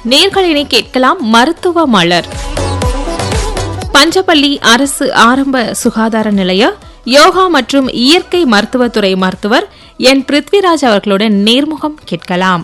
நேர்களினை கேட்கலாம் மருத்துவ மலர் பஞ்சப்பள்ளி அரசு ஆரம்ப சுகாதார நிலைய யோகா மற்றும் இயற்கை மருத்துவத்துறை மருத்துவர் என் பிருத்விராஜ் அவர்களுடன் நேர்முகம் கேட்கலாம்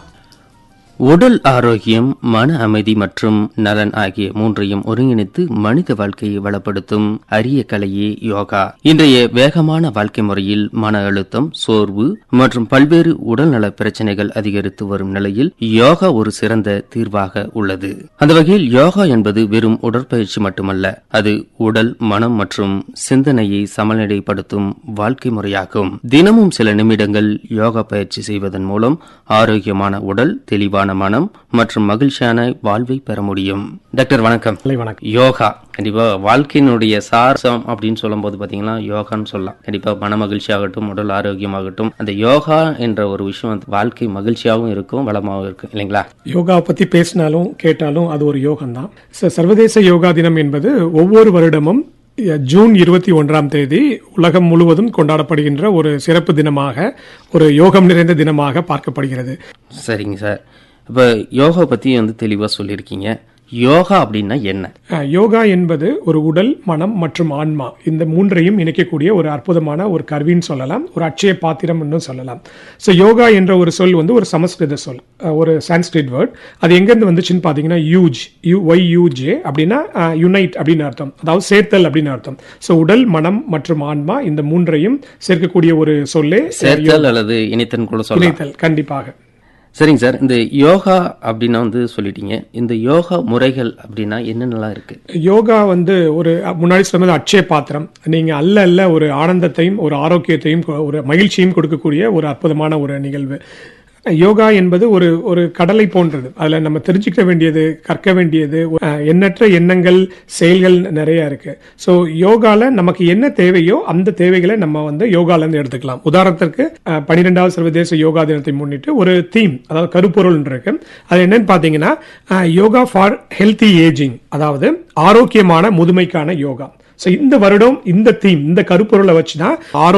உடல் ஆரோக்கியம் மன அமைதி மற்றும் நலன் ஆகிய மூன்றையும் ஒருங்கிணைத்து மனித வாழ்க்கையை வளப்படுத்தும் அரிய கலையே யோகா இன்றைய வேகமான வாழ்க்கை முறையில் மன அழுத்தம் சோர்வு மற்றும் பல்வேறு உடல்நல பிரச்சனைகள் அதிகரித்து வரும் நிலையில் யோகா ஒரு சிறந்த தீர்வாக உள்ளது அந்த வகையில் யோகா என்பது வெறும் உடற்பயிற்சி மட்டுமல்ல அது உடல் மனம் மற்றும் சிந்தனையை சமநிலைப்படுத்தும் வாழ்க்கை முறையாகும் தினமும் சில நிமிடங்கள் யோகா பயிற்சி செய்வதன் மூலம் ஆரோக்கியமான உடல் தெளிவான மனம் மற்றும் மகிழ்ச்சியான வாழ்வை பெற முடியும் டாக்டர் வணக்கம் இல்லை வணக்கம் யோகா கண்டிப்பா வாழ்க்கையினுடைய சாரசம் அப்படின்னு சொல்லும்போது பாத்தீங்கன்னா யோகான்னு சொல்லலாம் கண்டிப்பா மன மகிழ்ச்சி ஆகட்டும் உடல் ஆரோக்கியமாகட்டும் அந்த யோகா என்ற ஒரு விஷயம் வந்து வாழ்க்கை மகிழ்ச்சியாகவும் இருக்கும் வளமாகவும் இருக்கும் இல்லைங்களா யோகா பத்தி பேசினாலும் கேட்டாலும் அது ஒரு யோகம் தான் சர்வதேச யோகா தினம் என்பது ஒவ்வொரு வருடமும் அஹ், ஜூன் இருபத்தி ஒன்றாம் தேதி உலகம் முழுவதும் கொண்டாடப்படுகின்ற ஒரு சிறப்பு தினமாக ஒரு யோகம் நிறைந்த தினமாக பார்க்கப்படுகிறது சரிங்க சார் இப்ப யோகா பத்தி வந்து தெளிவா சொல்லியிருக்கீங்க யோகா அப்படின்னா என்ன அஹ், யோகா என்பது ஒரு உடல் மனம் மற்றும் ஆன்மா இந்த மூன்றையும் இணைக்கக்கூடிய ஒரு அற்புதமான ஒரு கருவின்னு சொல்லலாம் ஒரு அட்சய பாத்திரம் இன்னும் சொல்லலாம் ஸோ யோகா என்ற ஒரு சொல் வந்து ஒரு சமஸ்கிருத சொல் அஹ், ஒரு சான்ஸ்கிரிட் வேர்ட் அது எங்கேருந்து வந்துச்சுன்னு பார்த்தீங்கன்னா யூஜ் யூ ஒய் யூஜே அப்படின்னா யுனைட் அப்படின்னு அர்த்தம் அதாவது சேர்த்தல் அப்படின்னு அர்த்தம் ஸோ உடல் மனம் மற்றும் ஆன்மா இந்த மூன்றையும் சேர்க்கக்கூடிய ஒரு சொல்லே சேர்த்தல் அல்லது இணைத்தன் கூட சொல்லலாம் இணைத்தல் கண்டிப்பாக சரிங்க சார் இந்த யோகா அப்படின்னா வந்து சொல்லிட்டீங்க இந்த யோகா முறைகள் அப்படின்னா என்னென்னலாம் இருக்கு யோகா வந்து ஒரு முன்னாடி சொன்னது அட்சய பாத்திரம் நீங்க அல்ல அல்ல ஒரு ஆனந்தத்தையும் ஒரு ஆரோக்கியத்தையும் கொ- ஒரு மகிழ்ச்சியும் கொடுக்கக்கூடிய ஒரு அற்புதமான ஒரு நிகழ்வு யோகா என்பது ஒரு ஒரு கடலை போன்றது அதுல நம்ம தெரிஞ்சுக்க வேண்டியது கற்க வேண்டியது அஹ், எண்ணற்ற எண்ணங்கள் செயல்கள் நிறைய இருக்கு ஸோ யோகால நமக்கு என்ன தேவையோ அந்த தேவைகளை நம்ம வந்து யோகால இருந்து எடுத்துக்கலாம் உதாரணத்திற்கு அஹ், பன்னிரெண்டாவது சர்வதேச யோகா தினத்தை முன்னிட்டு ஒரு தீம் அதாவது கருப்பொருள் இருக்கு அது என்னன்னு பாத்தீங்கன்னா அஹ், யோகா ஃபார் ஹெல்த்தி ஏஜிங் அதாவது ஆரோக்கியமான முதுமைக்கான யோகா ஸோ இந்த வருடம் இந்த தீம் இந்த கருப்பொருளை வச்சு தான் ஆரோக்கிய